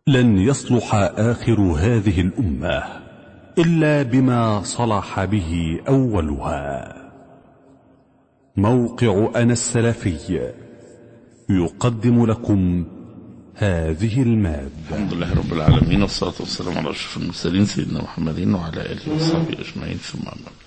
لن يصلح آخر هذه الأمة إلا بما صلح به أولها موقع أنا السلفي يقدم لكم هذه المادة الحمد لله رب العالمين والصلاة والسلام على أشرف المرسلين سيدنا محمد وعلى آله وصحبه أجمعين ثم أما بعد.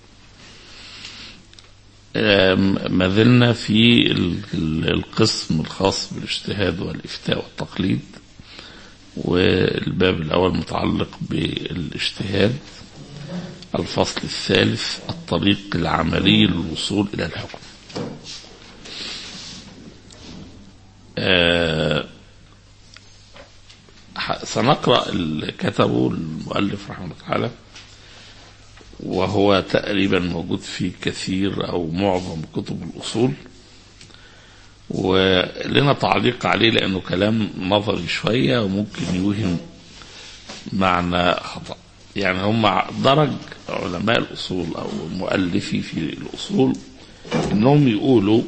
آم، ما زلنا في ال- ال- القسم الخاص بالاجتهاد والإفتاء والتقليد والباب الأول متعلق بالاجتهاد الفصل الثالث الطريق العملي للوصول إلى الحكم آه، ح- سنقرأ اللي كتبه المؤلف رحمه الله تعالى وهو تقريبا موجود في كثير أو معظم كتب الأصول ولنا تعليق عليه لأنه كلام نظري شوية وممكن يوهم معنى خطأ يعني هم درج علماء الأصول أو مؤلفي في الأصول إنهم يقولوا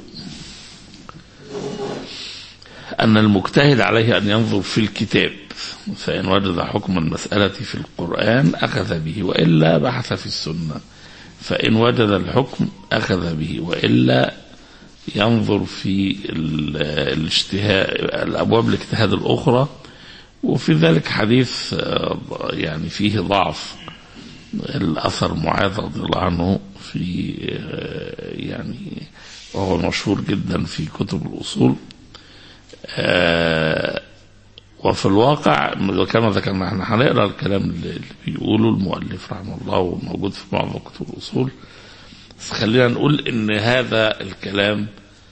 أن المجتهد عليه أن ينظر في الكتاب فإن وجد حكم المسألة في القرآن أخذ به وإلا بحث في السنة فإن وجد الحكم أخذ به وإلا ينظر في ال- الاجتهاد الأبواب الاجتهاد الأخرى وفي ذلك حديث آه، يعني فيه ضعف الأثر معاذ رضي الله عنه في آه، يعني وهو مشهور جدا في كتب الأصول آه، وفي الواقع كما ذكرنا احنا هنقرا الكلام اللي اللي بيقوله المؤلف رحمه الله وموجود في معظم كتب الاصول بس خلينا نقول ان هذا الكلام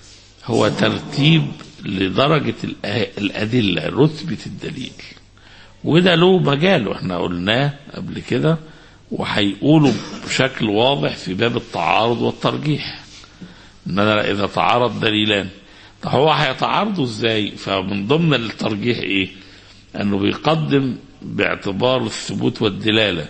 هو ترتيب لدرجه الأ- الادله رتبه الدليل وده له مجاله احنا قلناه قبل كده وهيقولوا بشكل واضح في باب التعارض والترجيح ان انا اذا تعارض دليلان طب هو هيتعارضوا ازاي فمن ضمن الترجيح ايه انه بيقدم باعتبار الثبوت والدلاله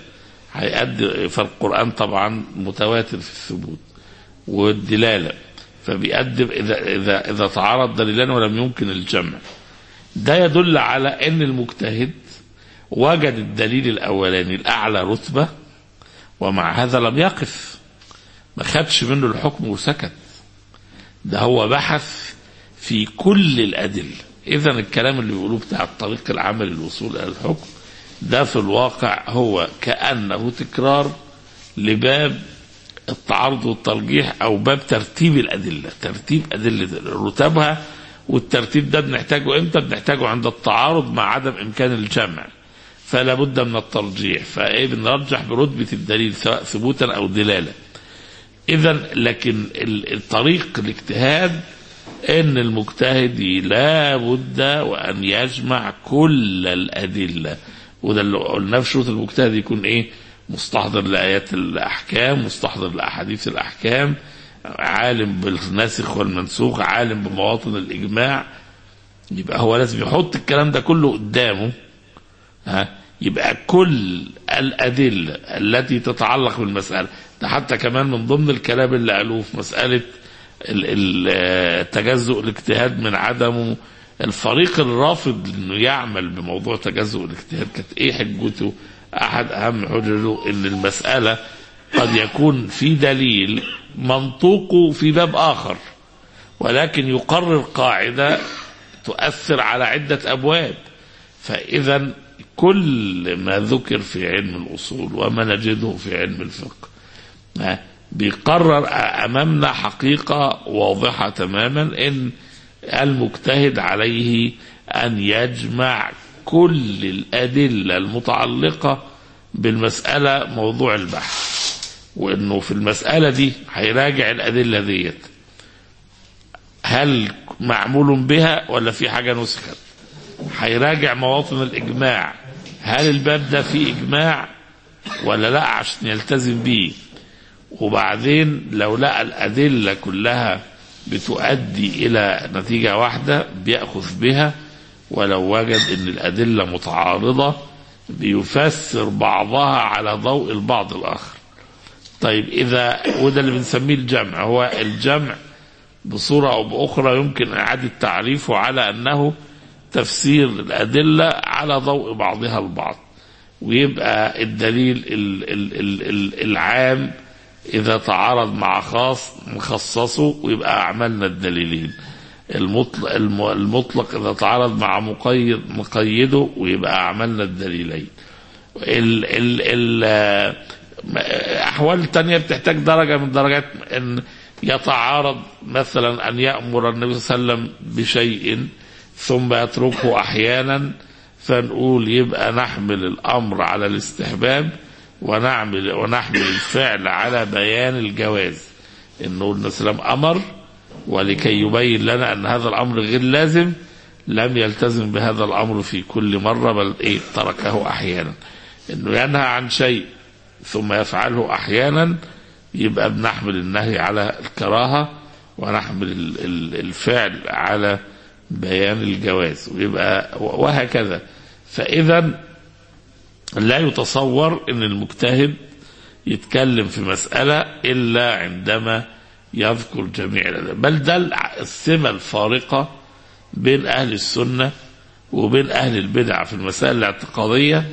هيأدي فالقران طبعا متواتر في الثبوت والدلاله فبيقدم اذا اذا اذا تعارض دليلان ولم يمكن الجمع ده يدل على ان المجتهد وجد الدليل الاولاني الاعلى رتبه ومع هذا لم يقف ما خدش منه الحكم وسكت ده هو بحث في كل الأدلة إذا الكلام اللي بيقولوه بتاع الطريق العمل للوصول إلى الحكم ده في الواقع هو كأنه تكرار لباب التعارض والترجيح أو باب ترتيب الأدلة ترتيب أدلة رتبها والترتيب ده بنحتاجه إمتى بنحتاجه عند التعارض مع عدم إمكان الجمع فلا بد من الترجيح فإيه بنرجح برتبة الدليل سواء ثبوتا أو دلالة اذا لكن ال- الطريق الاجتهاد ان المجتهد لا بد وان يجمع كل الادله وده اللي قلناه في شروط المجتهد يكون ايه مستحضر لايات الاحكام مستحضر لاحاديث الاحكام عالم بالناسخ والمنسوخ عالم بمواطن الاجماع يبقى هو لازم يحط الكلام ده كله قدامه ها يبقى كل الأدلة التي تتعلق بالمسألة ده حتى كمان من ضمن الكلام اللي قالوه في مسألة ال- ال- آه، تجزؤ الاجتهاد من عدمه الفريق الرافض انه يعمل بموضوع تجزؤ الاجتهاد كانت ايه حجته احد اهم حججه ان المسألة قد يكون في دليل منطوقه في باب اخر ولكن يقرر قاعدة تؤثر على عدة ابواب فإذا كل ما ذكر في علم الأصول وما نجده في علم الفقه ها، بيقرر أمامنا حقيقة واضحة تماما إن المجتهد عليه أن يجمع كل الأدلة المتعلقة بالمسألة موضوع البحث وإنه في المسألة دي هيراجع الأدلة ديت هل معمول بها ولا في حاجة نسخت هيراجع مواطن الإجماع هل الباب ده فيه إجماع ولا لا عشان يلتزم بيه وبعدين لو لقى الأدلة كلها بتؤدي إلى نتيجة واحدة بيأخذ بها ولو وجد أن الأدلة متعارضة بيفسر بعضها على ضوء البعض الآخر طيب إذا وده اللي بنسميه الجمع هو الجمع بصورة أو بأخرى يمكن إعادة تعريفه على أنه تفسير الأدلة على ضوء بعضها البعض ويبقى الدليل ال ال ال ال العام إذا تعارض مع خاص نخصصه ويبقى أعملنا الدليلين المطلق, المطلق إذا تعارض مع مقيد نقيده ويبقى عملنا الدليلين ال ال ال أحوال تانية بتحتاج درجة من درجات أن يتعارض مثلا أن يأمر النبي صلى الله عليه وسلم بشيء ثم يتركه أحيانا فنقول يبقى نحمل الأمر على الاستحباب ونعمل ونحمل الفعل على بيان الجواز انه النبي صلى الله عليه وسلم امر ولكي يبين لنا ان هذا الامر غير لازم لم يلتزم بهذا الامر في كل مره بل ايه تركه احيانا انه ينهى عن شيء ثم يفعله احيانا يبقى بنحمل النهي على الكراهه ونحمل ال- ال- الفعل على بيان الجواز ويبقى وهكذا فاذا لا يتصور ان المجتهد يتكلم في مسألة إلا عندما يذكر جميع الأدلة بل ده السمة الفارقة بين أهل السنة وبين أهل البدع في المسائل الاعتقادية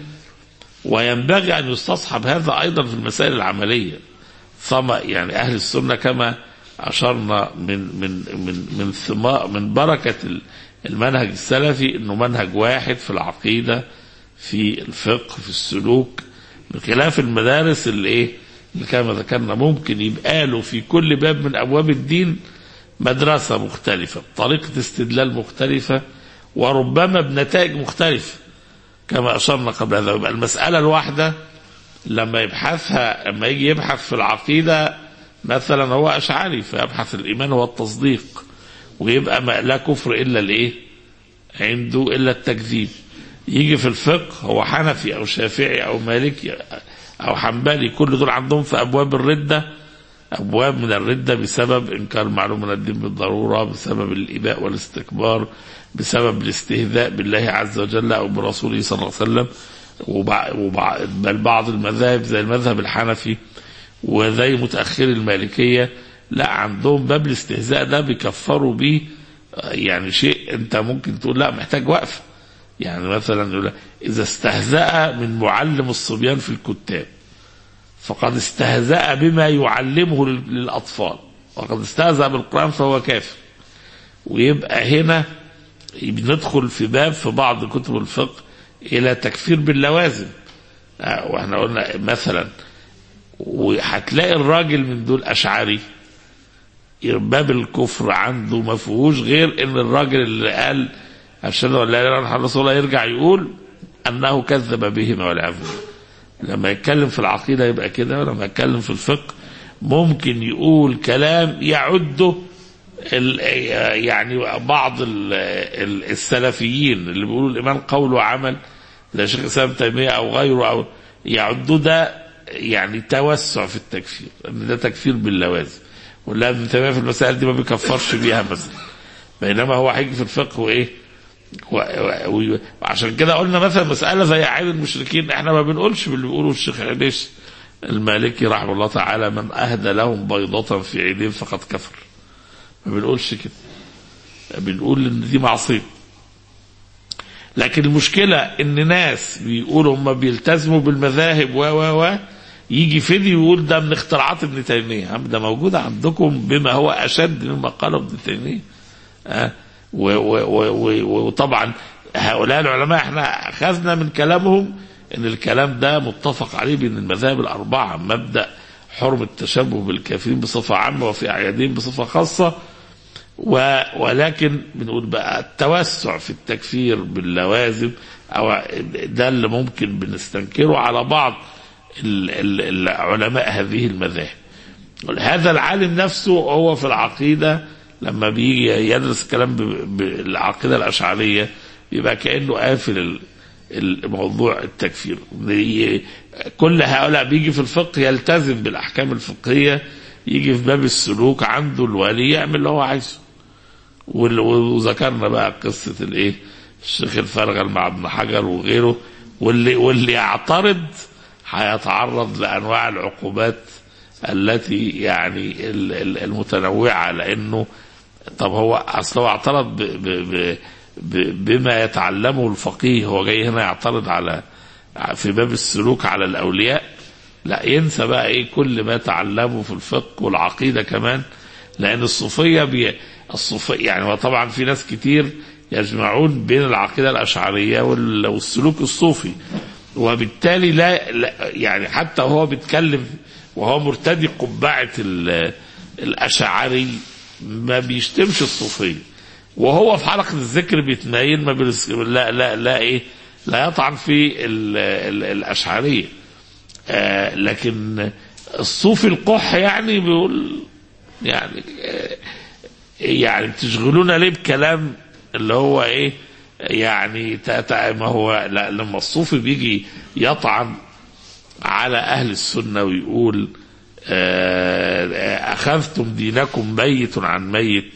وينبغي أن يستصحب هذا أيضا في المسائل العملية ثم يعني أهل السنة كما أشرنا من من من من ثمار من بركة المنهج السلفي إنه منهج واحد في العقيدة في الفقه في السلوك بخلاف المدارس اللي ايه اللي كما ذكرنا ممكن يبقى له في كل باب من ابواب الدين مدرسه مختلفه طريقه استدلال مختلفه وربما بنتائج مختلفه كما اشرنا قبل هذا يبقى المساله الواحده لما يبحثها لما يجي يبحث في العقيده مثلا هو اشعري فيبحث الايمان هو التصديق ويبقى ما لا كفر الا الايه عنده الا التكذيب يجي في الفقه هو حنفي او شافعي او مالكي او حنبلي كل دول عندهم في ابواب الرده ابواب من الرده بسبب انكار معلوم من الدين بالضروره بسبب الاباء والاستكبار بسبب الاستهزاء بالله عز وجل او برسوله صلى الله عليه وسلم وبع... وبع... بل بعض المذاهب زي المذهب الحنفي وزي متاخري المالكيه لا عندهم باب الاستهزاء ده بيكفروا بيه يعني شيء انت ممكن تقول لا محتاج وقفه يعني مثلا يقول إذا استهزأ من معلم الصبيان في الكتاب فقد استهزأ بما يعلمه للأطفال وقد استهزأ بالقرآن فهو كافر ويبقى هنا بندخل في باب في بعض كتب الفقه إلى تكفير باللوازم واحنا قلنا مثلا وهتلاقي الراجل من دول أشعري باب الكفر عنده ما فيهوش غير ان الراجل اللي قال أشهد أن لا إله إلا الله رسول الله يرجع يقول أنه كذب بهما والعياذ بالله لما يتكلم في العقيدة يبقى كده ولما يتكلم في الفقه ممكن يقول كلام يعده يعني بعض السلفيين اللي بيقولوا الإيمان قول وعمل لا شيخ الإسلام تيمية أو غيره أو يعدوا ده يعني توسع في التكفير ان ده تكفير باللوازم ولا ابن تيميه في المسائل دي ما بيكفرش بيها مثلا بينما هو هيجي في الفقه وايه وعشان كده قلنا مثلا مسألة زي عين المشركين احنا ما بنقولش باللي بيقوله الشيخ عبيش المالكي رحمه الله تعالى من أهدى لهم بيضة في عيدين فقد كفر ما بنقولش كده بنقول ان دي معصية لكن المشكلة ان ناس بيقولوا هم بيلتزموا بالمذاهب و و و يجي فيديو يقول ده من اختراعات ابن تيمية ده موجود عندكم بما هو أشد مما قاله ابن تيمية أه وطبعا هؤلاء العلماء احنا اخذنا من كلامهم ان الكلام ده متفق عليه بين المذاهب الاربعه مبدا حرم التشبه بالكافرين بصفه عامه وفي اعيادهم بصفه خاصه و ولكن بنقول بقى التوسع في التكفير باللوازم او ده اللي ممكن بنستنكره على بعض العلماء هذه المذاهب هذا العالم نفسه هو في العقيده لما بيجي يدرس كلام بالعقيدة الأشعرية يبقى كأنه قافل الموضوع التكفير كل هؤلاء بيجي في الفقه يلتزم بالأحكام الفقهية يجي في باب السلوك عنده الولي يعمل اللي هو عايزه وذكرنا بقى قصة الايه الشيخ الفرغل مع ابن حجر وغيره واللي واللي يعترض هيتعرض لأنواع العقوبات التي يعني المتنوعة لأنه طب هو اصل هو اعترض ب ب ب ب- بما يتعلمه الفقيه هو جاي هنا يعترض على في باب السلوك على الاولياء لا ينسى بقى ايه كل ما تعلمه في الفقه والعقيده كمان لان الصوفيه بي الصوفيه يعني وطبعا في ناس كتير يجمعون بين العقيده الاشعريه وال- والسلوك الصوفي وبالتالي لا, لا يعني حتى وهو بيتكلم وهو مرتدي قبعه ال- الاشعري ما بيشتمش الصوفيه وهو في حلقه الذكر بيتمايل ما بيرس- لا لا لا ايه لا يطعن في ال ال الاشعريه آه لكن الصوفي القح يعني بيقول يعني آه يعني بتشغلونا ليه بكلام اللي هو ايه يعني تا- تا- ما هو لا لما الصوفي بيجي يطعن على اهل السنه ويقول آه، آه، اخذتم دينكم ميت عن ميت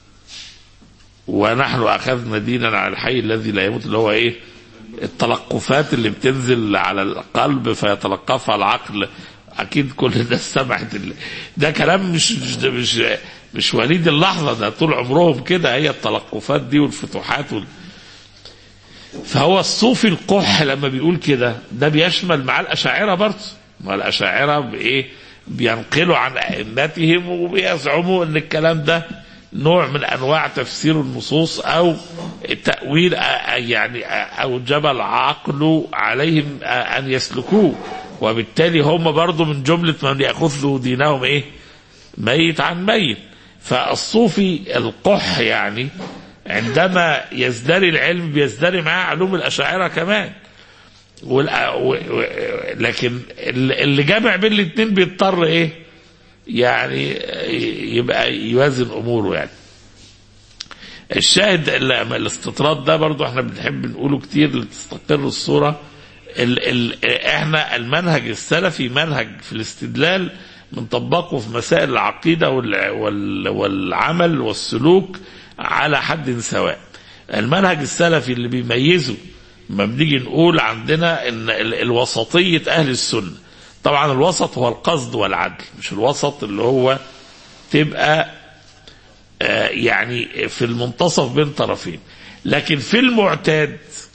ونحن اخذنا ديننا على الحي الذي لا يموت اللي هو ايه التلقفات اللي بتنزل على القلب فيتلقفها العقل اكيد كل الناس سمعت ال- ده كلام مش مش مش, مش وليد اللحظه ده طول عمرهم كده هي التلقفات دي والفتوحات وال... فهو الصوفي القح لما بيقول كده ده بيشمل مع الاشاعره برضه ما الاشاعره بايه بينقلوا عن ائمتهم وبيزعموا ان الكلام ده نوع من انواع تفسير النصوص او تاويل آه، آه، يعني آه، اوجب العقل عليهم آه، ان يسلكوه وبالتالي هم برضه من جمله من ياخذوا دينهم ايه ميت عن ميت فالصوفي القح يعني عندما يزدري العلم بيزدري معاه علوم الأشاعرة كمان والأ- و- و- لكن اللي اللي جامع بين الاثنين بيضطر ايه يعني يبقى يوازن اموره يعني الشاهد ال- الاستطراد ده برضو احنا بنحب نقوله كتير لتستقر الصورة ال ال احنا المنهج السلفي منهج في الاستدلال بنطبقه في مسائل العقيدة وال وال والعمل والسلوك على حد سواء المنهج السلفي اللي بيميزه لما بنيجي نقول عندنا ان ال- الوسطية اهل السنة طبعا الوسط هو القصد والعدل مش الوسط اللي هو تبقى آه، يعني في المنتصف بين طرفين لكن في المعتاد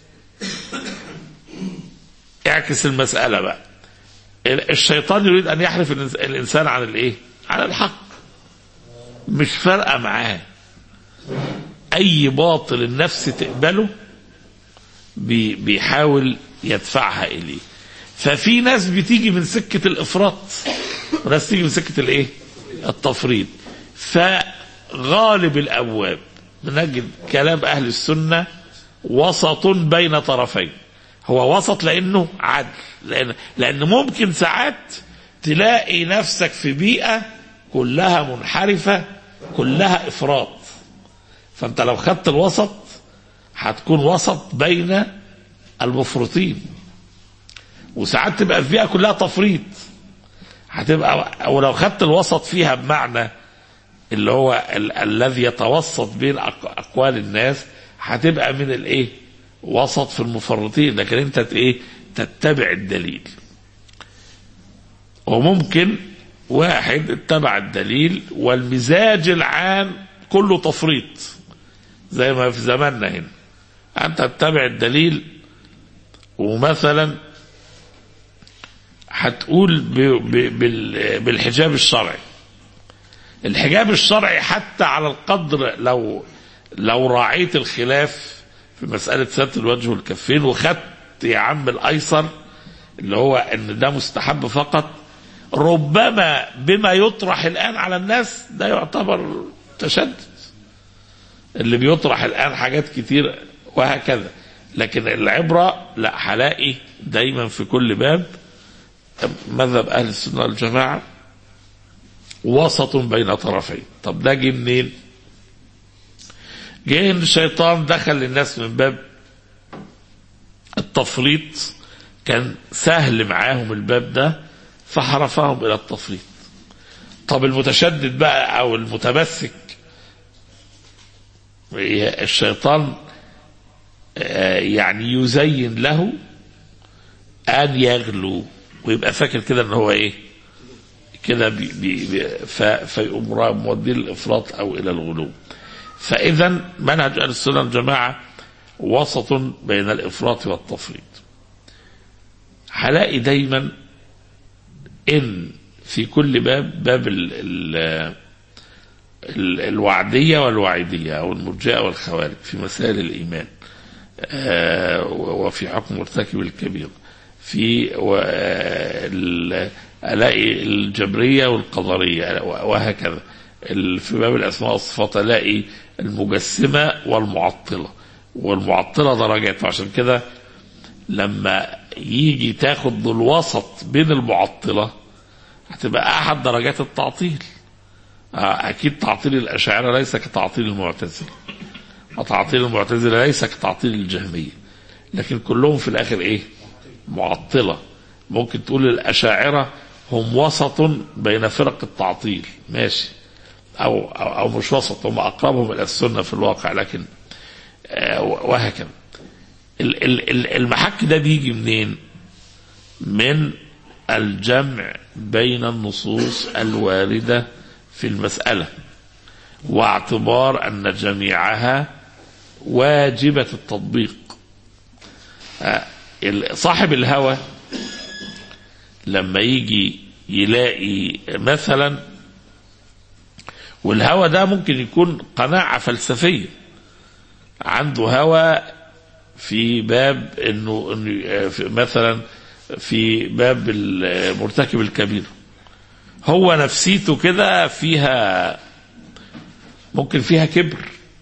اعكس المسألة بقى الشيطان يريد أن يحرف الإنس- الإنسان عن الإيه؟ عن الحق مش فارقة معاه أي باطل النفس تقبله بي- بيحاول يدفعها إليه ففي ناس بتيجي من سكة الإفراط وناس تيجي من سكة الإيه؟ التفريط فغالب الأبواب بنجد كلام أهل السنة وسط بين طرفين هو وسط لأنه عدل لأن, لأن ممكن ساعات تلاقي نفسك في بيئة كلها منحرفة كلها إفراط فأنت لو خدت الوسط هتكون وسط بين المفرطين وساعات تبقى في بيئة كلها تفريط هتبقى ولو خدت الوسط فيها بمعنى اللي هو ال- الذي يتوسط بين أق- اقوال الناس هتبقى من الايه وسط في المفرطين لكن انت ت- ايه تتبع الدليل وممكن واحد اتبع الدليل والمزاج العام كله تفريط زي ما في زماننا هنا انت تتبع الدليل ومثلا هتقول ب- ب- بال- بالحجاب الشرعي الحجاب الشرعي حتى على القدر لو لو راعيت الخلاف في مسألة ستر الوجه والكفين وخدت يا عم الأيسر اللي هو أن ده مستحب فقط ربما بما يطرح الآن على الناس ده يعتبر تشدد اللي بيطرح الآن حاجات كتير وهكذا لكن العبرة لا هلاقي دايما في كل باب مذهب أهل السنة والجماعة وسط بين طرفين طب ده جه منين جه ان الشيطان دخل للناس من باب التفريط كان سهل معاهم الباب ده فحرفهم الى التفريط طب المتشدد بقى او المتمسك الشيطان آه، يعني يزين له ان يغلو ويبقى فاكر كده ان هو ايه كده بي بي بي ف- فيقوم را- موديه الافراط او الى الغلو فاذا منهج اهل السنه والجماعه وسط بين الافراط والتفريط هلاقي دايما ان في كل باب باب ال ال ال الوعديه والوعيديه او المرجئه والخوارج في مسائل الايمان آه، وفي حكم مرتكب الكبير في و- آه، ال- الاقي الجبريه والقدريه وهكذا ال- في باب الاسماء والصفات الاقي المجسمه والمعطله والمعطله درجات عشان كده لما يجي تاخد الوسط بين المعطله هتبقى احد درجات التعطيل آه، اكيد تعطيل الاشاعره ليس كتعطيل المعتزله وتعطيل المعتزله ليس كتعطيل الجهميه لكن كلهم في الاخر ايه معطله ممكن تقول الاشاعره هم وسط بين فرق التعطيل ماشي او او, أو مش وسط هم اقربهم الى السنه في الواقع لكن آه، وهكذا ال- ال- ال- المحك ده بيجي منين من الجمع بين النصوص الوارده في المساله واعتبار ان جميعها واجبه التطبيق آه، ال- صاحب الهوى لما يجي يلاقي مثلا والهوى ده ممكن يكون قناعه فلسفيه عنده هوى في باب انه انه آه، في- مثلا في باب المرتكب الكبير هو نفسيته كده فيها ممكن فيها كبر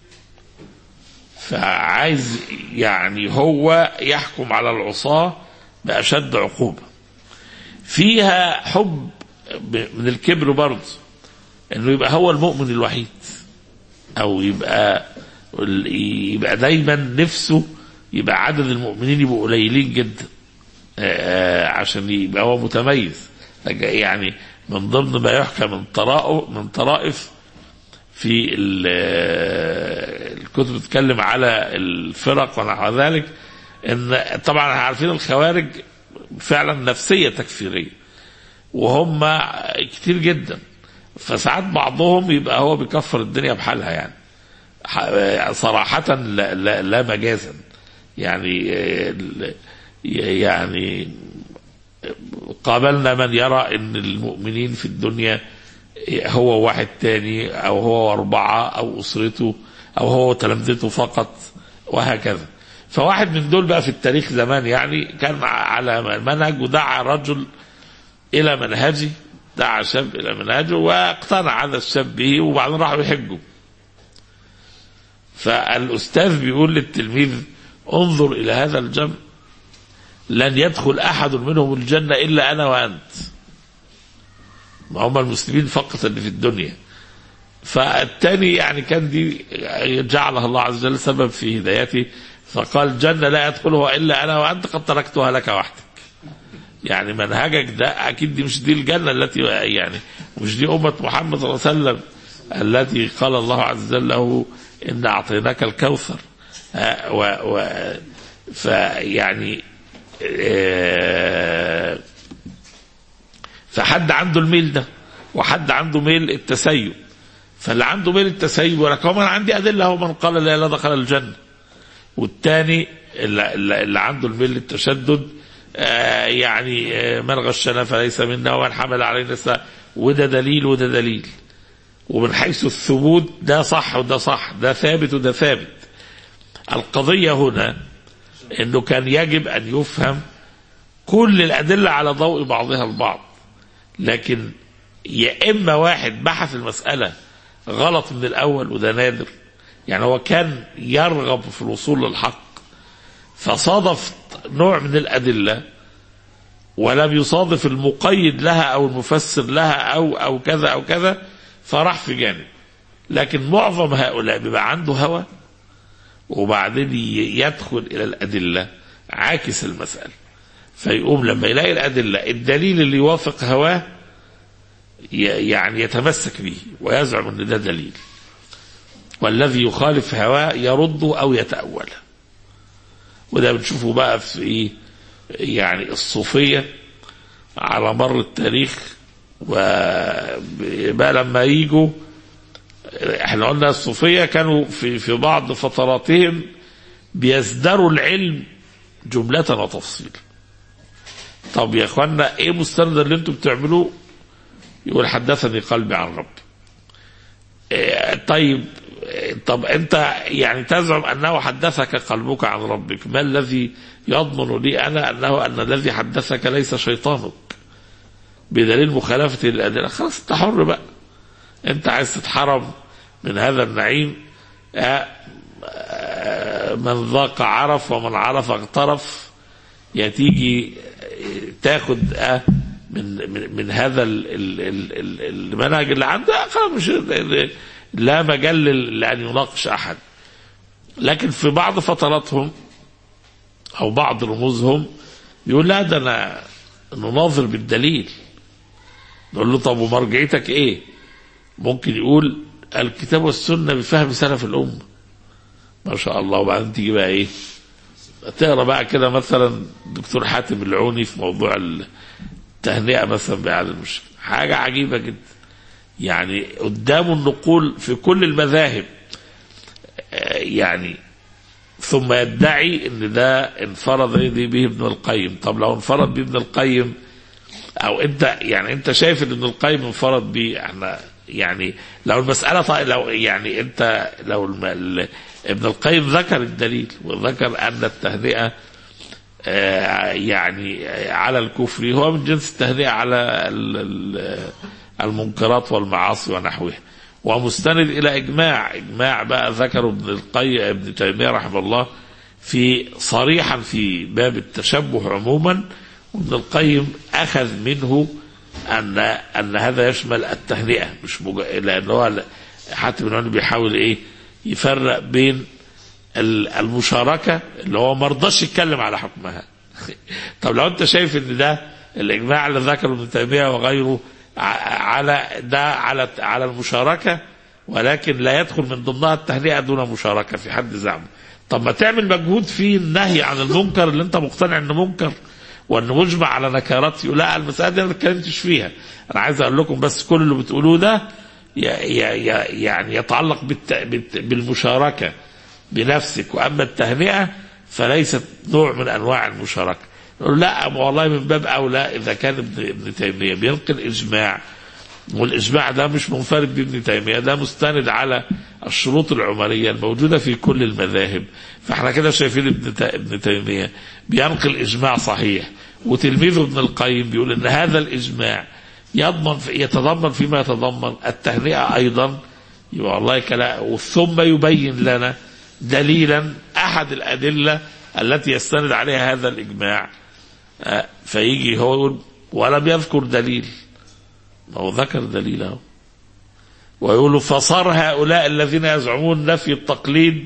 فعايز يعني هو يحكم على العصاة بأشد عقوبة فيها حب ب- من الكبر برضه انه يبقى هو المؤمن الوحيد او يبقى يبقى دايما نفسه يبقى عدد المؤمنين يبقوا قليلين جدا آه، عشان يبقى هو متميز يعني من ضمن ما يحكى من طرائف من طرائف في ال- آه، الكتب بتتكلم على الفرق ونحو ذلك ان طبعا عارفين الخوارج فعلا نفسيه تكفيريه وهم كتير جدا فساعات بعضهم يبقى هو بيكفر الدنيا بحالها يعني ح- صراحة لا, لا, لا مجازا يعني آه، يعني قابلنا من يرى ان المؤمنين في الدنيا هو واحد تاني او هو اربعة او اسرته او هو تلامذته فقط وهكذا فواحد من دول بقى في التاريخ زمان يعني كان على منهج ودعا رجل الى منهجه دعا شاب الى منهجه واقتنع هذا الشاب به وبعدين راحوا يحجوا فالاستاذ بيقول للتلميذ انظر الى هذا الجمع لن يدخل احد منهم الجنه الا انا وانت ما هم المسلمين فقط اللي في الدنيا فالتاني يعني كان دي جعلها الله عز وجل سبب في هدايته فقال الجنة لا يدخلها إلا أنا وأنت قد تركتها لك وحدك يعني منهجك ده أكيد دي مش دي الجنة التي يعني مش دي أمة محمد صلى الله عليه وسلم التي قال الله عز وجل له إن أعطيناك الكوثر ها، و, و فيعني آه، فحد عنده الميل ده وحد عنده ميل التسيب فاللي عنده ميل التسيب ولا كمان عندي ادله هو من قال لا لا دخل الجنه والتاني اللي, اللي اللي عنده الميل للتشدد آه يعني آه من غشنا فليس منا ومن حمل علينا س- وده دليل وده دليل ومن حيث الثبوت ده صح وده صح ده ثابت وده ثابت القضيه هنا انه كان يجب ان يفهم كل الادله على ضوء بعضها البعض لكن يا اما واحد بحث المساله غلط من الاول وده نادر يعني هو كان يرغب في الوصول للحق فصادف نوع من الادله ولم يصادف المقيد لها او المفسر لها او او كذا او كذا فراح في جانب لكن معظم هؤلاء بيبقى عنده هوى وبعدين ي- يدخل الى الادله عاكس المساله فيقوم لما يلاقي الادله الدليل اللي يوافق هواه ي- يعني يتمسك به ويزعم ان ده دليل والذي يخالف هواه يرده او يتاوله وده بنشوفه بقى في ايه يعني الصوفيه على مر التاريخ وبقى لما يجوا احنا قلنا الصوفيه كانوا في في بعض فتراتهم بيزدروا العلم جملة وتفصيلا طب يا اخوانا ايه مستند اللي انتم بتعملوه يقول حدثني قلبي عن ربي إيه طيب إيه طب انت يعني تزعم انه حدثك قلبك عن ربك ما الذي يضمن لي انا انه ان الذي حدثك ليس شيطانك بدليل مخالفه الادله خلاص انت حر بقى انت عايز تتحرم من هذا النعيم آه، آه، من ذاق عرف ومن عرف اغترف يا تيجي تاخد آه، من من, من هذا ال- ال- ال- ال- المنهج اللي عنده خلاص مش لا مجال لل- لان يناقش احد لكن في بعض فتراتهم او بعض رموزهم يقول لا ده انا نناظر بالدليل نقول له طب ومرجعيتك ايه ممكن يقول الكتاب والسنه بفهم سلف الامه ما شاء الله وبعدين تيجي بقى ايه تقرا بقى كده مثلا دكتور حاتم العوني في موضوع التهنئه مثلا بعد المشرك حاجه عجيبه جدا يعني قدامه النقول في كل المذاهب آه، يعني ثم يدعي ان ده انفرد به ابن القيم طب لو انفرد به ابن القيم او انت يعني انت شايف ان ابن القيم انفرد بيه احنا يعني لو المساله طيب لو يعني انت لو الم... ال- ابن القيم ذكر الدليل وذكر ان التهنئه آه، يعني على الكفر هو من جنس التهنئه على ال- ال- المنكرات والمعاصي ونحوها ومستند الى اجماع اجماع بقى ذكره ابن القيم ابن تيميه رحمه الله في صريحا في باب التشبه عموما وابن القيم اخذ منه ان ان هذا يشمل التهنئه مش مج... لان هو حاتم بن علي بيحاول ايه يفرق بين ال- المشاركه اللي هو ما رضاش يتكلم على حكمها طب لو انت شايف ان ده الاجماع اللي ذكره ابن تيميه وغيره ع- على ده على على المشاركه ولكن لا يدخل من ضمنها التهنئه دون مشاركه في حد زعمه طب ما تعمل مجهود في النهي عن المنكر اللي انت مقتنع انه منكر وانه مجمع على نكارته لا المساله دي انا ما اتكلمتش فيها انا عايز اقول لكم بس كل اللي بتقولوه ده ي- ي- ي- يعني يتعلق بالت- بالت- بالمشاركه بنفسك واما التهنئه فليست نوع من انواع المشاركه يقول لا أما والله من باب اولى اذا كان ابن, ابن تيميه بينقل اجماع والاجماع ده مش منفرد بابن تيميه ده مستند على الشروط العمريه الموجوده في كل المذاهب فاحنا كده شايفين ابن تا- ابن تيميه بينقل اجماع صحيح وتلميذه ابن القيم بيقول ان هذا الاجماع يضمن في يتضمن فيما يتضمن التهنئه ايضا يبقى والله كلام ثم يبين لنا دليلا احد الادله التي يستند عليها هذا الاجماع آه، فيجي هو يقول ولم يذكر دليل ما هو ذكر دليل اهو ويقول فصار هؤلاء الذين يزعمون نفي التقليد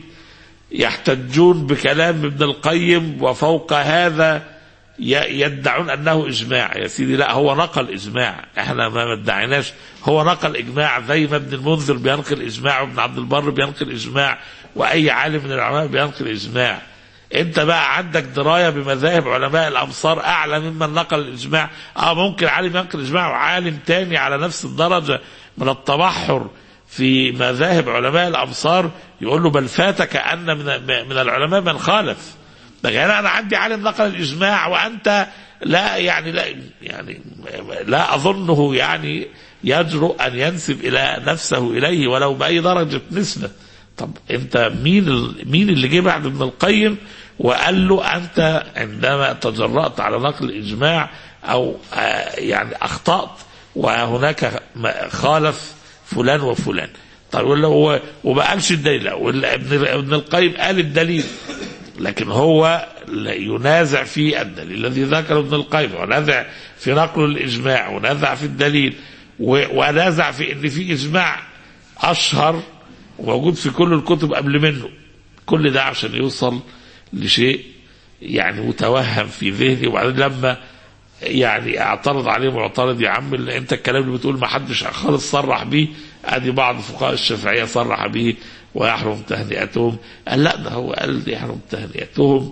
يحتجون بكلام ابن القيم وفوق هذا ي- يدعون انه اجماع يا سيدي لا هو نقل اجماع احنا ما ادعيناش هو نقل اجماع زي ما ابن المنذر بينقل اجماع وابن عبد البر بينقل اجماع واي عالم من العلماء بينقل اجماع انت بقى عندك درايه بمذاهب علماء الامصار اعلى ممن نقل الاجماع اه ممكن عالم ينقل اجماع وعالم تاني على نفس الدرجه من التبحر في مذاهب علماء الامصار يقول له بل فاتك ان من من العلماء من خالف ده يعني انا عندي عالم نقل الاجماع وانت لا يعني لا يعني لا اظنه يعني يجرؤ ان ينسب الى نفسه اليه ولو باي درجه نسبه طب انت مين ال- مين اللي جه بعد ابن القيم وقال له انت عندما تجرأت على نقل اجماع او آه، يعني اخطأت وهناك م- خالف فلان وفلان طب ولا هو وما قالش الدليل لا، ولا ابن ابن القيم قال الدليل لكن هو لا ينازع في الدليل الذي ذكره ابن القيم ونازع في نقل الاجماع ونازع في الدليل و- ونازع في ان في اجماع اشهر وموجود في كل الكتب قبل منه كل ده عشان يوصل لشيء يعني متوهم في ذهني وبعدين لما يعني اعترض عليه معترض يا عم اللي انت الكلام اللي بتقول ما حدش خالص صرح بيه ادي بعض فقهاء الشافعيه صرح به ويحرم تهنئتهم قال لا ده هو قال يحرم تهنئتهم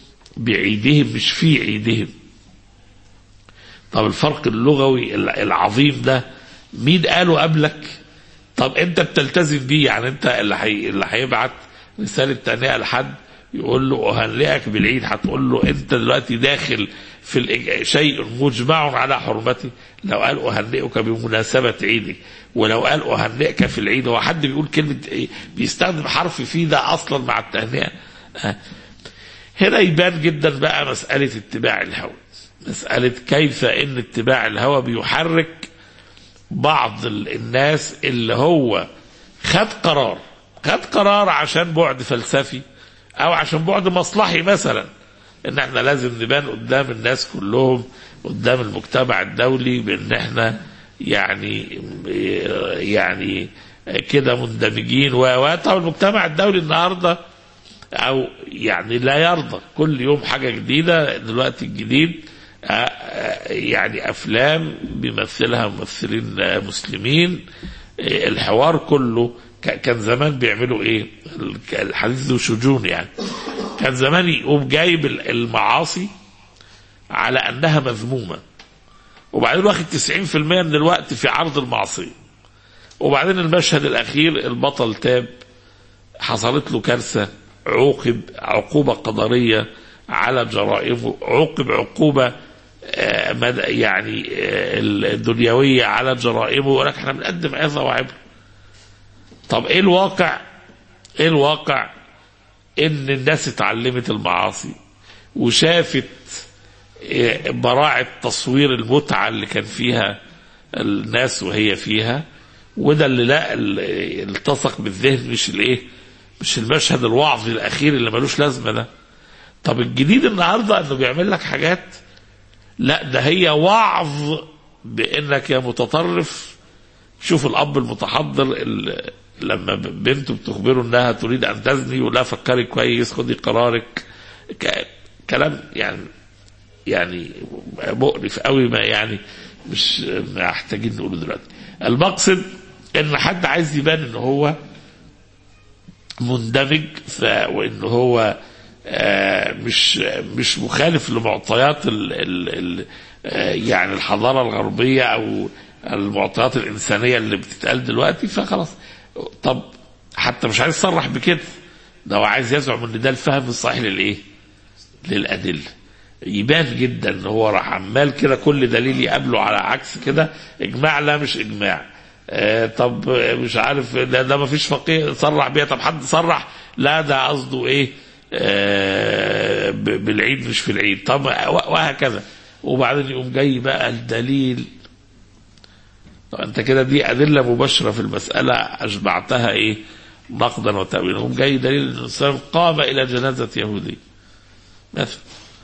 بعيدهم مش في عيدهم طب الفرق اللغوي العظيم ده مين قاله قبلك طب انت بتلتزم بيه يعني انت اللي حي... اللي هيبعت رساله تهنئه لحد يقول له اهنئك بالعيد هتقول له انت دلوقتي داخل في الإج- شيء مجمع على حرمته لو قال اهنئك بمناسبه عيدك ولو قال اهنئك في العيد هو حد بيقول كلمه إيه؟ بيستخدم حرف في ده اصلا مع التهنئه آه. هنا يبان جدا بقى مساله اتباع الهوى مساله كيف ان اتباع الهوى بيحرك بعض ال- الناس اللي هو خد قرار خد قرار عشان بعد فلسفي او عشان بعد مصلحي مثلا ان احنا لازم نبان قدام الناس كلهم قدام المجتمع الدولي بان احنا يعني يعني كده مندمجين و و- طبعا المجتمع الدولي النهارده او يعني لا يرضى كل يوم حاجه جديده دلوقتي الجديد آه، آه، يعني افلام بيمثلها ممثلين آه، مسلمين آه، الحوار كله ك- كان زمان بيعملوا ايه الحديث ذو شجون يعني كان زمان يقوم جايب ال- المعاصي على انها مذمومه وبعدين واخد 90% من الوقت في عرض المعصيه وبعدين المشهد الاخير البطل تاب حصلت له كارثه عوقب عقوبه قدريه على جرائمه عوقب عقوبه آه، مد- يعني آه، الدنيويه على جرائمه ولكن احنا بنقدم عظه وعبره طب ايه الواقع ايه الواقع ان الناس اتعلمت المعاصي وشافت آه، براعة تصوير المتعة اللي كان فيها الناس وهي فيها وده اللي لا اللي التصق بالذهن مش الايه مش المشهد الوعظي الاخير اللي ملوش لازمه ده طب الجديد النهارده انه بيعمل لك حاجات لا ده هي وعظ بانك يا متطرف شوف الاب المتحضر اللي لما بنته بتخبره انها تريد ان تزني ولا فكري كويس خدي قرارك ك- كلام يعني يعني مقرف قوي ما يعني مش محتاجين نقوله دلوقتي المقصد ان حد عايز يبان ان هو مندمج ف... وان هو آه، مش مش مخالف لمعطيات ال... ال... ال... آه، يعني الحضاره الغربيه او المعطيات الانسانيه اللي بتتقال دلوقتي فخلاص طب حتى مش عايز يصرح بكده ده هو عايز يزعم ان ده الفهم الصحيح للايه؟ للادله يبان جدا ان هو راح عمال كده كل دليل يقابله على عكس كده اجماع لا مش اجماع آه طب مش عارف ده, ده ما فيش فقيه صرح بيها طب حد صرح لا ده قصده ايه آه ب- بالعيد مش في العيد طب وهكذا وبعدين يقوم جاي بقى الدليل طب انت كده دي ادله مباشره في المساله اشبعتها ايه نقدا وتاويلا يقوم جاي دليل ان الانسان قام الى جنازه يهودي مثلا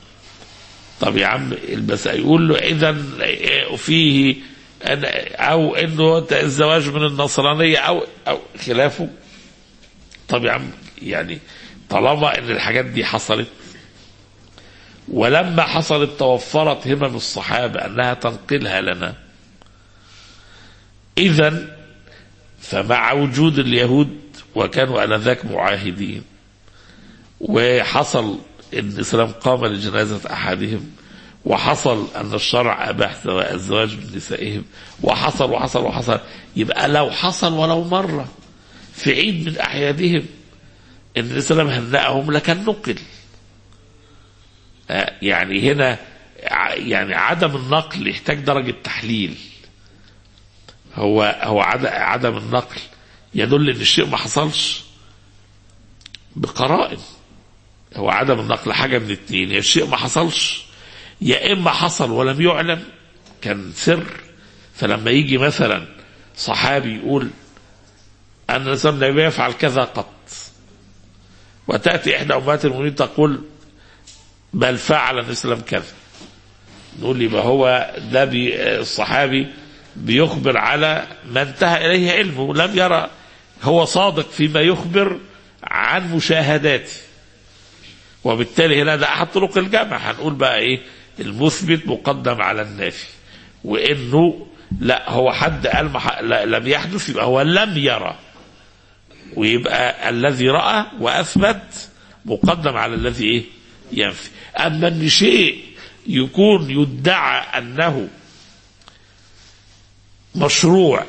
طب يا عم بس يقول له اذا فيه أن او انه الزواج من النصرانيه او او خلافه طب يا عم يعني طالما ان الحاجات دي حصلت ولما حصلت توفرت همم الصحابه انها تنقلها لنا اذا فمع وجود اليهود وكانوا انذاك معاهدين وحصل ان الاسلام قام لجنازه احدهم وحصل ان الشرع اباح الزواج من نسائهم وحصل وحصل وحصل يبقى لو حصل ولو مره في عيد من اعيادهم ان الاسلام هنأهم لكان نقل آه، يعني هنا ع- يعني عدم النقل يحتاج درجه تحليل هو هو عد- عدم النقل يدل ان الشيء ما حصلش بقرائن هو عدم النقل حاجه من اتنين يا الشيء ما حصلش يا اما حصل ولم يعلم كان سر فلما يجي مثلا صحابي يقول ان الاسلام لم يفعل كذا قط وتاتي احدى امهات المؤمنين تقول بل فعل الاسلام كذا نقول يبقى هو ده بي الصحابي بيخبر على ما انتهى اليه علمه لم يرى هو صادق فيما يخبر عن مشاهداته وبالتالي هنا ده احد طرق الجمع هنقول بقى ايه المثبت مقدم على النافي وانه لا هو حد قال ما ح- لا- لم يحدث يبقى هو لم يرى ويبقى الذي راى واثبت مقدم على الذي ايه ينفي اما ان شيء يكون يدعى انه مشروع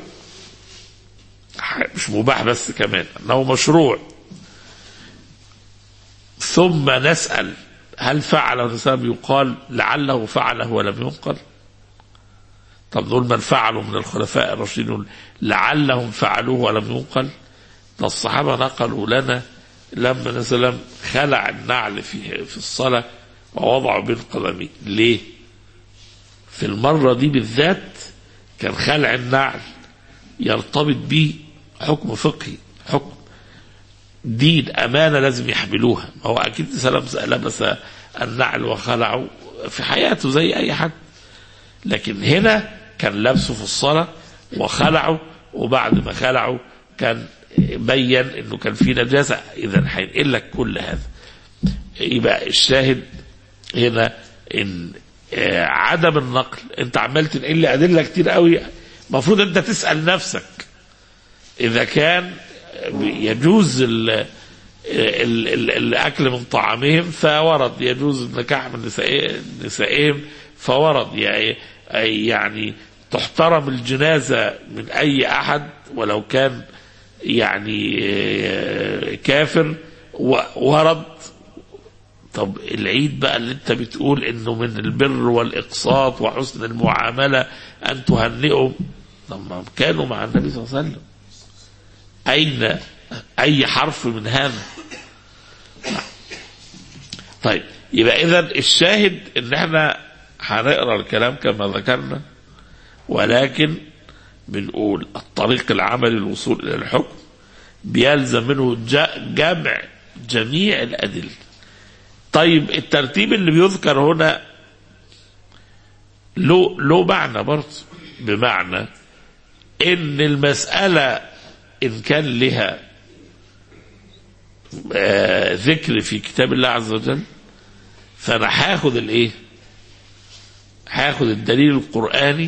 مش مباح بس كمان انه مشروع ثم نسأل هل فعله الإنسان يقال لعله فعله ولم ينقل طب دول من فعلوا من الخلفاء الراشدين لعلهم فعلوه ولم ينقل ده الصحابة نقلوا لنا لما نزل خلع النعل في في الصلاة ووضعه بين قدميه ليه؟ في المرة دي بالذات كان خلع النعل يرتبط به حكم فقهي حكم دين أمانة لازم يحملوها ما هو أكيد سلام لبس النعل وخلعه في حياته زي أي حد لكن هنا كان لابسه في الصلاة وخلعه وبعد ما خلعه كان بين انه كان في نجاسة اذا هينقل لك كل هذا يبقى الشاهد هنا ان آه، عدم النقل انت عمال تنقل لي ادله كتير قوي المفروض انت تسال نفسك اذا كان يجوز ال ال ال الاكل من طعامهم فورد يجوز النكاح من نسائ- نسائهم فورد يعني يعني تحترم الجنازه من اي احد ولو كان يعني آه، كافر و- ورد طب العيد بقى اللي انت بتقول انه من البر والاقساط وحسن المعامله ان تهنئهم طب ما كانوا مع النبي صلى الله عليه وسلم اين اي حرف من هذا طيب يبقى اذا الشاهد ان احنا هنقرا الكلام كما ذكرنا ولكن بنقول الطريق العملي للوصول الى الحكم بيلزم منه ج- جمع جميع الادله طيب الترتيب اللي بيذكر هنا له له معنى برضه بمعنى ان المساله ان كان لها آه، ذكر في كتاب الله عز وجل فانا هاخد الايه؟ هاخد الدليل القراني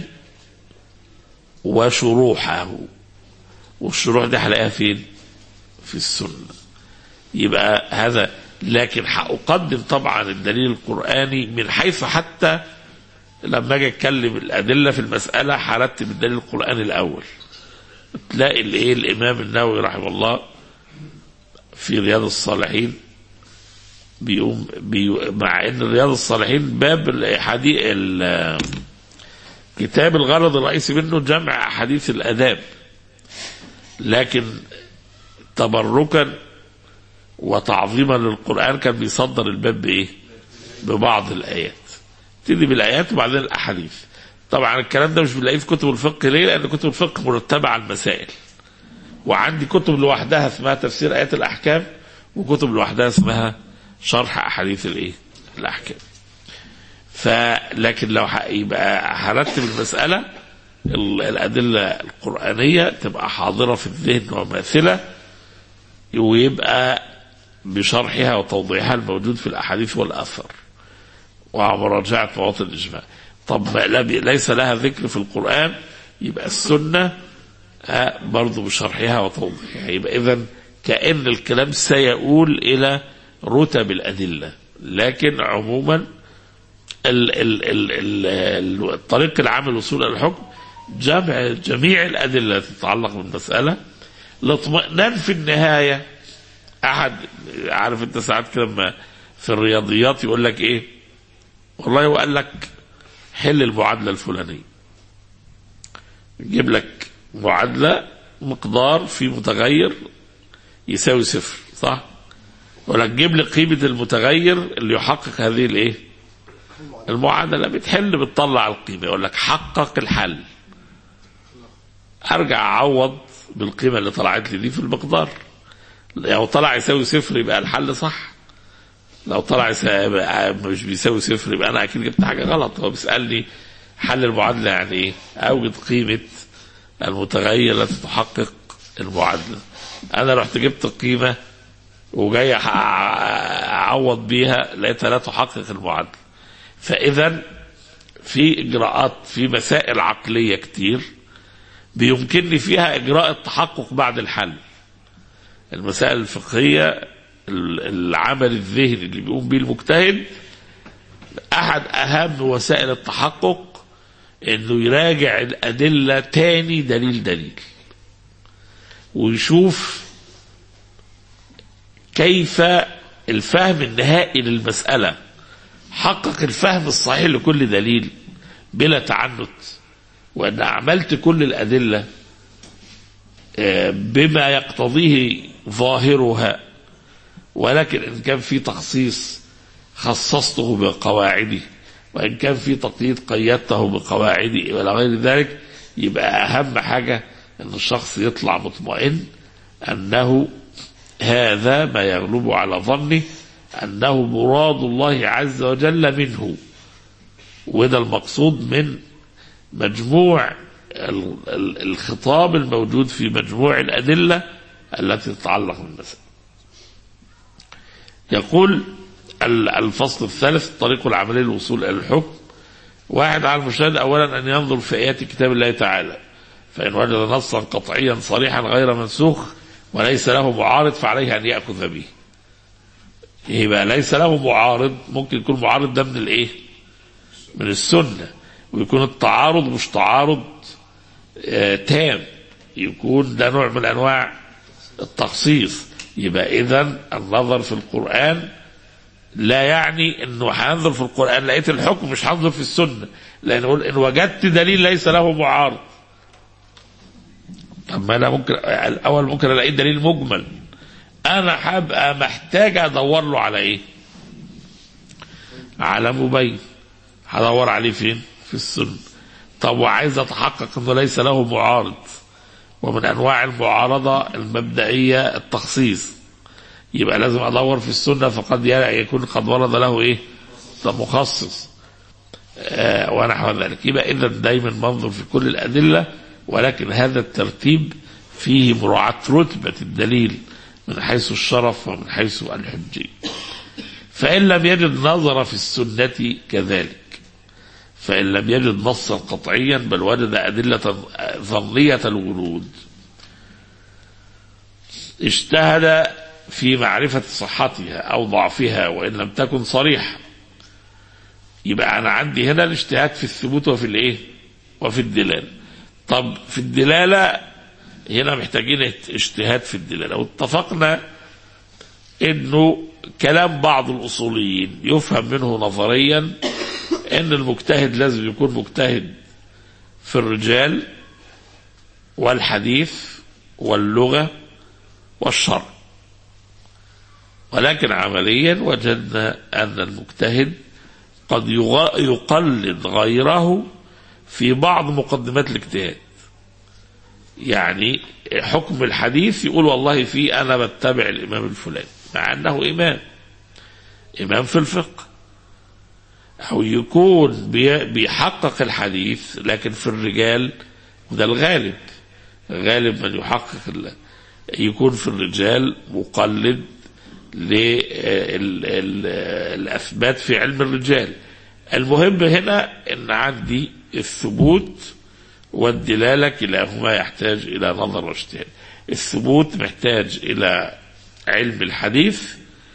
وشروحه والشروح دي هلاقيها فين؟ في السنه يبقى هذا لكن هأقدم طبعا الدليل القرآني من حيث حتى لما اجي اتكلم الادله في المساله هرتب الدليل القراني الاول تلاقي الايه الامام النووي رحمه الله في رياض الصالحين بيقوم بي مع ان رياض الصالحين باب الاحاديث ال- كتاب الغرض الرئيسي منه جمع احاديث الاداب لكن تبركا وتعظيما للقران كان بيصدر الباب بايه؟ ببعض الايات تبتدي بالايات وبعدين الاحاديث طبعا الكلام ده مش بنلاقيه في كتب الفقه ليه؟ لان كتب الفقه مرتبه على المسائل وعندي كتب لوحدها اسمها تفسير ايات الاحكام وكتب لوحدها اسمها شرح احاديث الايه؟ الاحكام. فلكن لو ح- يبقى هرتب المساله ال- الادله القرانيه تبقى حاضره في الذهن وماثله ويبقى بشرحها وتوضيحها الموجود في الاحاديث والاثر ومراجعه مواطن الاجماع. طب ما لا بي- ليس لها ذكر في القران يبقى السنه آه، برضو بشرحها وتوضيحها يبقى إذا كأن الكلام سيؤول إلى رتب الأدلة لكن عموما ال ال ال ال الطريق العام للوصول إلى الحكم جمع جميع الأدلة التي تتعلق بالمسألة لاطمئنان في النهاية أحد عارف أنت ساعات كده لما في الرياضيات يقول لك إيه والله هو قال لك حل المعادلة الفلانية يجيب لك معادلة مقدار في متغير يساوي صفر صح؟ ولا تجيب لي قيمة المتغير اللي يحقق هذه الايه؟ المعادلة بتحل بتطلع القيمة يقول لك حقق الحل ارجع اعوض بالقيمة اللي طلعت لي دي في المقدار لو طلع يساوي صفر يبقى الحل صح لو طلع يساوي مش بيساوي صفر يبقى انا اكيد جبت حاجة غلط هو بيسألني حل المعادلة يعني ايه؟ اوجد قيمة المتغير التي تحقق المعادلة أنا رحت جبت القيمة وجاي أع- أعوض بيها لقيتها لا تحقق المعادلة فإذا في إجراءات في مسائل عقلية كتير بيمكنني فيها إجراء التحقق بعد الحل المسائل الفقهية ال- العمل الذهني اللي بيقوم به المجتهد أحد أهم وسائل التحقق انه يراجع الادله تاني دليل دليل ويشوف كيف الفهم النهائي للمسألة حقق الفهم الصحيح لكل دليل بلا تعنت وأن عملت كل الأدلة آه، بما يقتضيه ظاهرها ولكن إن كان في تخصيص خصصته بقواعدي وإن كان في تقييد قيدته بقواعدي إلى غير ذلك يبقى أهم حاجة أن الشخص يطلع مطمئن أنه هذا ما يغلب على ظنه أنه مراد الله عز وجل منه وده المقصود من مجموع ال- ال- الخطاب الموجود في مجموع الأدلة التي تتعلق بالمسألة يقول ال- الفصل الثالث الطريق العملي للوصول إلى الحكم واحد على المشاهد أولا أن ينظر في آيات كتاب الله تعالى فإن وجد نصا قطعيا صريحا غير منسوخ وليس له معارض فعليه أن يأخذ به يبقى ليس له معارض ممكن يكون معارض ده من الايه من السنة ويكون التعارض مش تعارض آه تام يكون ده نوع من انواع التخصيص يبقى اذا النظر في القرآن لا يعني انه هنظر في القرآن لقيت الحكم مش هنظر في السنة لان يقول ان وجدت دليل ليس له معارض طب ما انا ممكن الاول ممكن الاقي دليل مجمل انا هبقى محتاج ادور له على ايه على مبين هدور عليه فين في السنة طب وعايز اتحقق انه ليس له معارض ومن انواع المعارضة المبدئية التخصيص يبقى لازم ادور في السنة فقد يكون قد ورد له ايه ده مخصص آه ونحو ذلك يبقى اذا دايما منظر في كل الادلة ولكن هذا الترتيب فيه مراعاة رتبة الدليل من حيث الشرف ومن حيث الحجية فإن لم يجد نظر في السنة كذلك فإن لم يجد نصا قطعيا بل وجد أدلة ظنية الورود اجتهد في معرفة صحتها أو ضعفها وإن لم تكن صريحة يبقى أنا عندي هنا الاجتهاد في الثبوت وفي الإيه؟ وفي الدلالة طب في الدلالة هنا محتاجين اجتهاد في الدلالة واتفقنا انه كلام بعض الاصوليين يفهم منه نظريا ان المجتهد لازم يكون مجتهد في الرجال والحديث واللغة والشرع ولكن عمليا وجدنا ان المجتهد قد يقلد غيره في بعض مقدمات الاجتهاد يعني حكم الحديث يقول والله في انا بتبع الامام الفلاني مع انه امام امام في الفقه او يكون بيحقق الحديث لكن في الرجال وده الغالب غالب من يحقق يكون في الرجال مقلد للاثبات في علم الرجال المهم هنا ان عندي الثبوت والدلالة كلاهما يحتاج إلى نظر واجتهاد الثبوت محتاج إلى علم الحديث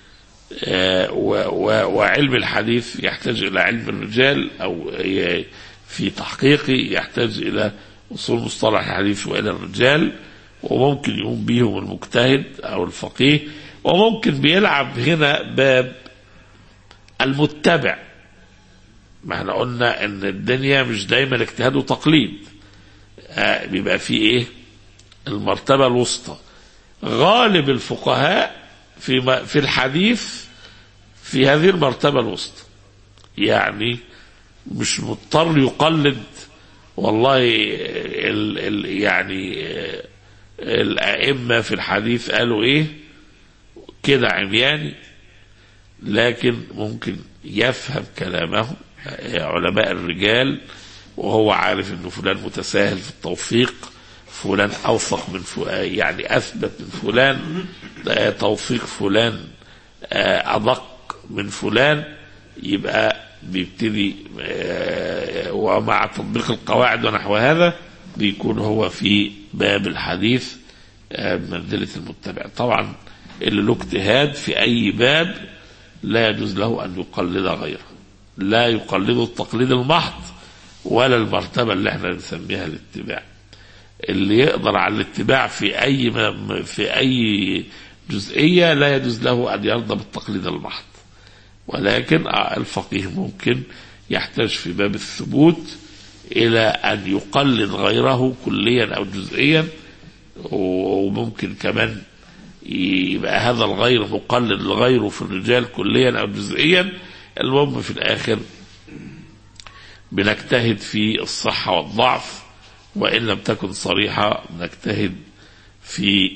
وعلم الحديث يحتاج إلى علم الرجال أو في تحقيقه يحتاج إلى أصول مصطلح الحديث وإلى الرجال وممكن يقوم بهم المجتهد أو الفقيه وممكن بيلعب هنا باب المتبع ما احنا قلنا ان الدنيا مش دايما اجتهاد وتقليد آه بيبقى في ايه المرتبة الوسطى غالب الفقهاء في في الحديث في هذه المرتبة الوسطى يعني مش مضطر يقلد والله ال ال يعني الأئمة في الحديث قالوا إيه كده عمياني لكن ممكن يفهم كلامهم علماء الرجال وهو عارف انه فلان متساهل في التوفيق فلان اوثق من فلان يعني اثبت من فلان توفيق فلان ادق من فلان يبقى بيبتدي ومع تطبيق القواعد ونحو هذا بيكون هو في باب الحديث بمنزلة المتبع طبعا اللي له اجتهاد في اي باب لا يجوز له ان يقلد غيره لا يقلده التقليد المحض ولا المرتبة اللي احنا بنسميها الاتباع اللي يقدر على الاتباع في اي في اي جزئية لا يجوز له أن يرضى بالتقليد المحض ولكن الفقيه ممكن يحتاج في باب الثبوت إلى أن يقلد غيره كليا أو جزئيا وممكن كمان يبقى هذا الغير مقلد لغيره في الرجال كليا أو جزئيا المهم في الآخر بنجتهد في الصحة والضعف وإن لم تكن صريحة نجتهد في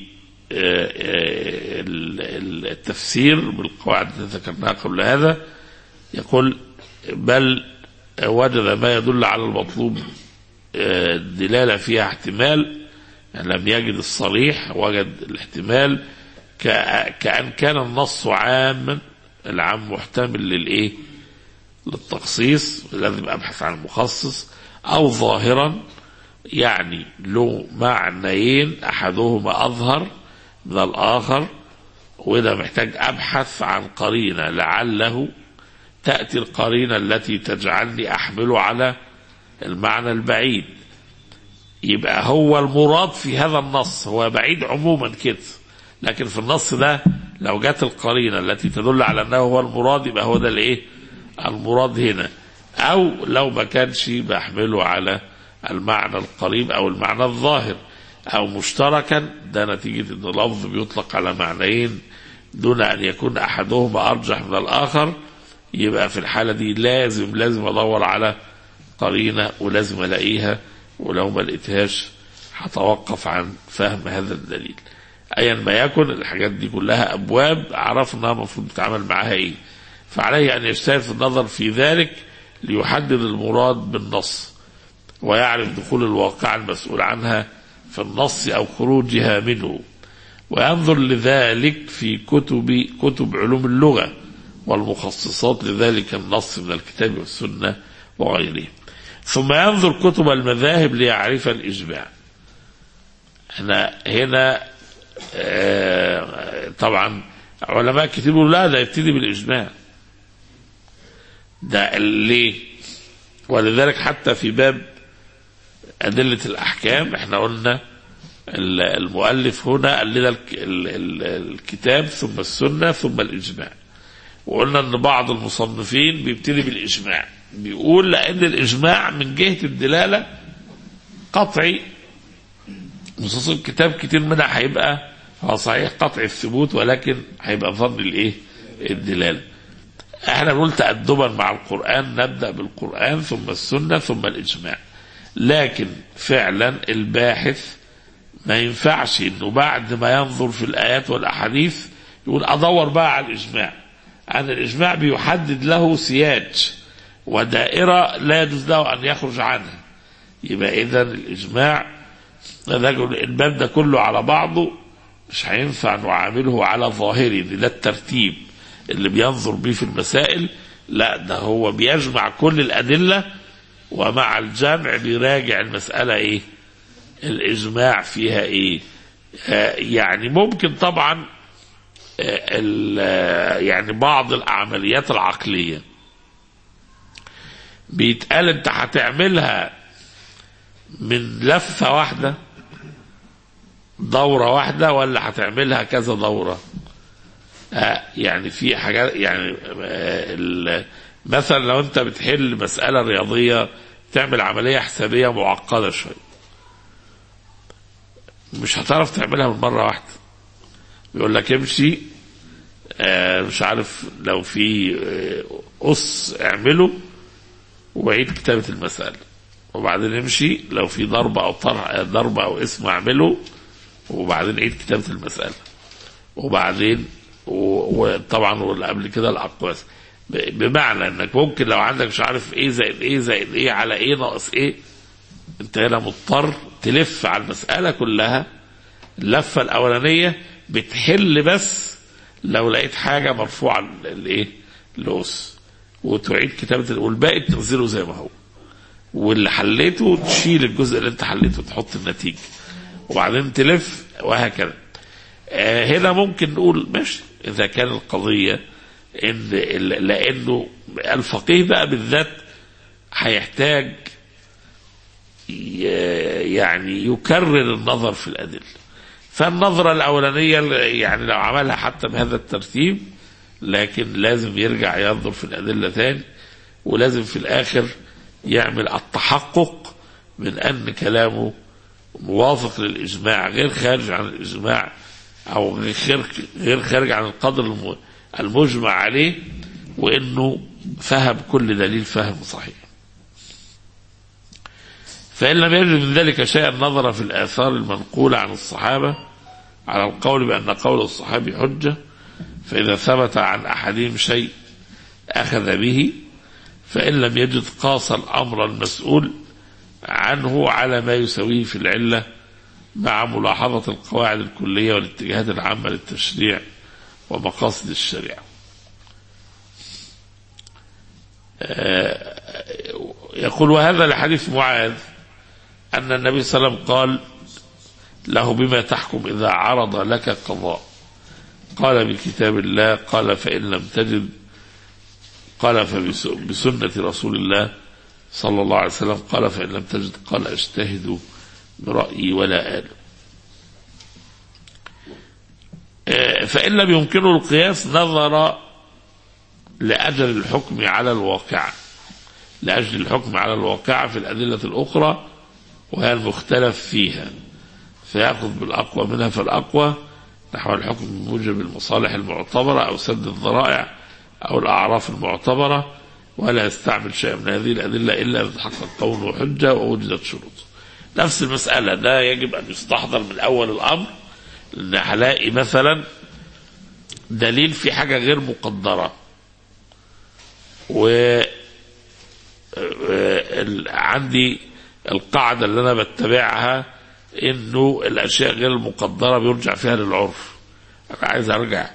التفسير بالقواعد التي ذكرناها قبل هذا يقول بل وجد ما يدل على المطلوب دلالة فيها احتمال يعني لم يجد الصريح وجد الاحتمال كأن كان النص عاما العام محتمل للإيه للتخصيص لازم أبحث عن المخصص أو ظاهرا يعني له معنيين أحدهما أظهر من الآخر وده محتاج أبحث عن قرينة لعله تأتي القرينة التي تجعلني أحمله على المعنى البعيد يبقى هو المراد في هذا النص هو بعيد عموما كده لكن في النص ده لو جت القرينة التي تدل على أنه هو المراد يبقى هو ده الإيه المراد هنا أو لو ما كانش بحمله على المعنى القريب أو المعنى الظاهر أو مشتركا ده نتيجة أن اللفظ بيطلق على معنيين دون أن يكون أحدهما أرجح من الآخر يبقى في الحالة دي لازم لازم أدور على قرينة ولازم ألاقيها ولو ما لقيتهاش هتوقف عن فهم هذا الدليل أيا ما يكن الحاجات دي كلها أبواب عرفنا المفروض نتعامل معاها إيه فعليه أن يجتهد في النظر في ذلك ليحدد المراد بالنص ويعرف دخول الواقع المسؤول عنها في النص أو خروجها منه وينظر لذلك في كتب كتب علوم اللغة والمخصصات لذلك النص من الكتاب والسنة وغيره ثم ينظر كتب المذاهب ليعرف الإجماع احنا هنا اه طبعا علماء كتير يقولوا لا ده يبتدي بالإجماع ده ليه ولذلك حتى في باب أدلة الأحكام احنا قلنا المؤلف هنا قال لنا الكتاب ثم السنة ثم الإجماع وقلنا أن بعض المصنفين بيبتدي بالإجماع بيقول لأن الإجماع من جهة الدلالة قطعي نصوص الكتاب كتير منها هيبقى هو صحيح قطع الثبوت ولكن هيبقى ظن الايه؟ الدلاله. احنا بنقول تأدبا مع القرآن نبدأ بالقرآن ثم السنة ثم الإجماع. لكن فعلا الباحث ما ينفعش انه بعد ما ينظر في الآيات والأحاديث يقول أدور بقى على الإجماع. أن الإجماع بيحدد له سياج ودائرة لا يجوز له أن يخرج عنها. يبقى إذا الإجماع الباب ده كله على بعضه مش هينفع نعامله على ظاهره ده الترتيب اللي بينظر بيه في المسائل لا ده هو بيجمع كل الأدلة ومع الجمع بيراجع المسألة إيه الإجماع فيها إيه آه يعني ممكن طبعا آه يعني بعض العمليات العقلية بيتقال انت هتعملها من لفة واحدة دورة واحدة ولا هتعملها كذا دورة آه يعني في حاجات يعني آه مثلا لو انت بتحل مسألة رياضية تعمل عملية حسابية معقدة شوية مش هتعرف تعملها من مرة واحدة يقول لك امشي آه مش عارف لو في قص اعمله وعيد كتابة المسألة وبعدين امشي لو في ضربة أو طرح ضربة أو اسم اعمله وبعدين عيد كتابة المسألة وبعدين وطبعا واللي قبل كده الأقواس بمعنى انك ممكن لو عندك مش عارف ايه زائد ايه زائد ايه على ايه ناقص ايه انت هنا مضطر تلف على المسألة كلها اللفة الأولانية بتحل بس لو لقيت حاجة مرفوعة الايه الأس وتعيد كتابة والباقي تنزله زي ما هو واللي حليته تشيل الجزء اللي انت حليته وتحط النتيجة وبعدين تلف وهكذا آه هنا ممكن نقول ماشي اذا كان القضية ان لانه الفقيه بقى بالذات هيحتاج يعني يكرر النظر في الادله فالنظرة الأولانية يعني لو عملها حتى بهذا الترتيب لكن لازم يرجع ينظر في الأدلة تاني ولازم في الآخر يعمل التحقق من أن كلامه موافق للإجماع غير خارج عن الإجماع أو غير غير خارج عن القدر الم- المجمع عليه وإنه فهم كل دليل فهم صحيح فإن لم يجد من ذلك شيئا نظر في الآثار المنقولة عن الصحابة على القول بأن قول الصحابي حجة فإذا ثبت عن أحدهم شيء أخذ به فإن لم يجد قاس الأمر المسؤول عنه على ما يسويه في العلة مع ملاحظة القواعد الكلية والاتجاهات العامة للتشريع ومقاصد الشريعة آه، يقول وهذا لحديث معاذ أن النبي صلى الله عليه وسلم قال له بما تحكم إذا عرض لك قضاء قال بكتاب الله قال فإن لم تجد قال فبسنة رسول الله صلى الله عليه وسلم قال فإن لم تجد قال اجتهدوا برأيي ولا آل آه، فإن لم يمكنه القياس نظر لأجل الحكم على الواقع لأجل الحكم على الواقع في الأدلة الأخرى وهي المختلف فيها فيأخذ بالأقوى منها فالأقوى نحو الحكم بموجب المصالح المعتبرة أو سد الذرائع أو الأعراف المعتبرة ولا يستعمل شيئا من هذه الأدلة إلا إذا تحقق كونه حجة ووجدت شروطه نفس المسألة ده يجب أن يستحضر من أول الأمر لأن هلاقي مثلا دليل في حاجة غير مقدرة و ال- عندي القاعدة اللي أنا بتبعها إنه الأشياء غير المقدرة بيرجع فيها للعرف أنا عايز أرجع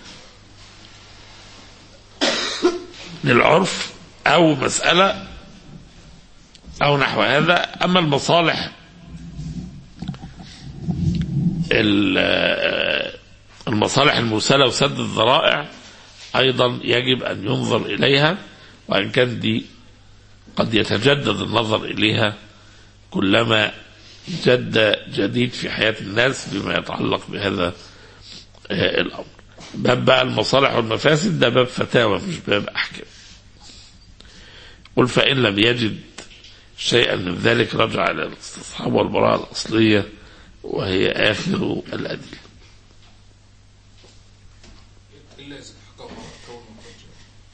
للعرف أو مسألة أو نحو هذا أما المصالح ال- المصالح المرسلة وسد الذرائع أيضا يجب أن ينظر إليها وإن كان دي قد يتجدد النظر إليها كلما جد جديد في حياة الناس بما يتعلق بهذا آه، الأمر باب بقى المصالح والمفاسد ده باب فتاوى مش باب أحكام قل فإن لم يجد شيئا من ذلك رجع إلى الاستصحاب والبراءة الأصلية وهي آخر الأدلة إلا إذا تحقق كونه حجة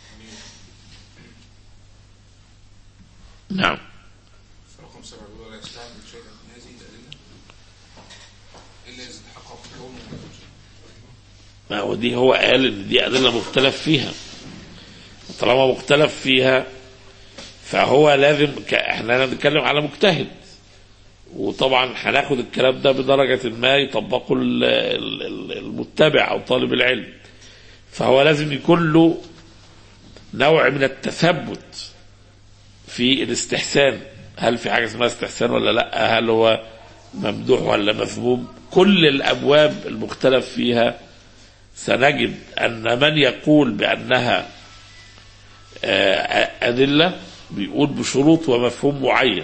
نعم في رقم سبعة بيقول ولا يستعمل شيئا من هذه الأدلة إلا إذا تحقق كونه حجة ما هو دي هو قال ان دي ادله مختلف فيها طالما مختلف فيها فهو لازم ك... احنا بنتكلم على مجتهد وطبعا هناخد الكلام ده بدرجة ما يطبقه ال- ال- ال- المتبع أو طالب العلم فهو لازم يكون له نوع من التثبت في الاستحسان هل في حاجة اسمها استحسان ولا لا هل هو ممدوح ولا مذموم كل الأبواب المختلف فيها سنجد أن من يقول بأنها آه، أدلة بيقول بشروط ومفهوم معين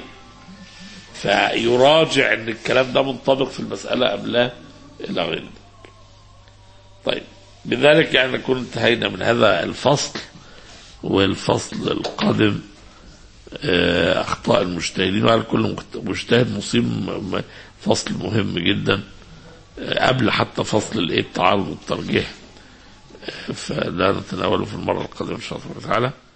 فيراجع أن الكلام ده منطبق في المسألة قبلها إلى غير ذلك طيب بذلك يعني نكون انتهينا من هذا الفصل والفصل القادم آه، أخطاء المجتهدين وعلى كل مجتهد مصيب م- م- فصل مهم جدا آه، قبل حتى فصل الايه التعارض والترجيح آه، فده نتناوله في المرة القادمة إن شاء الله تعالى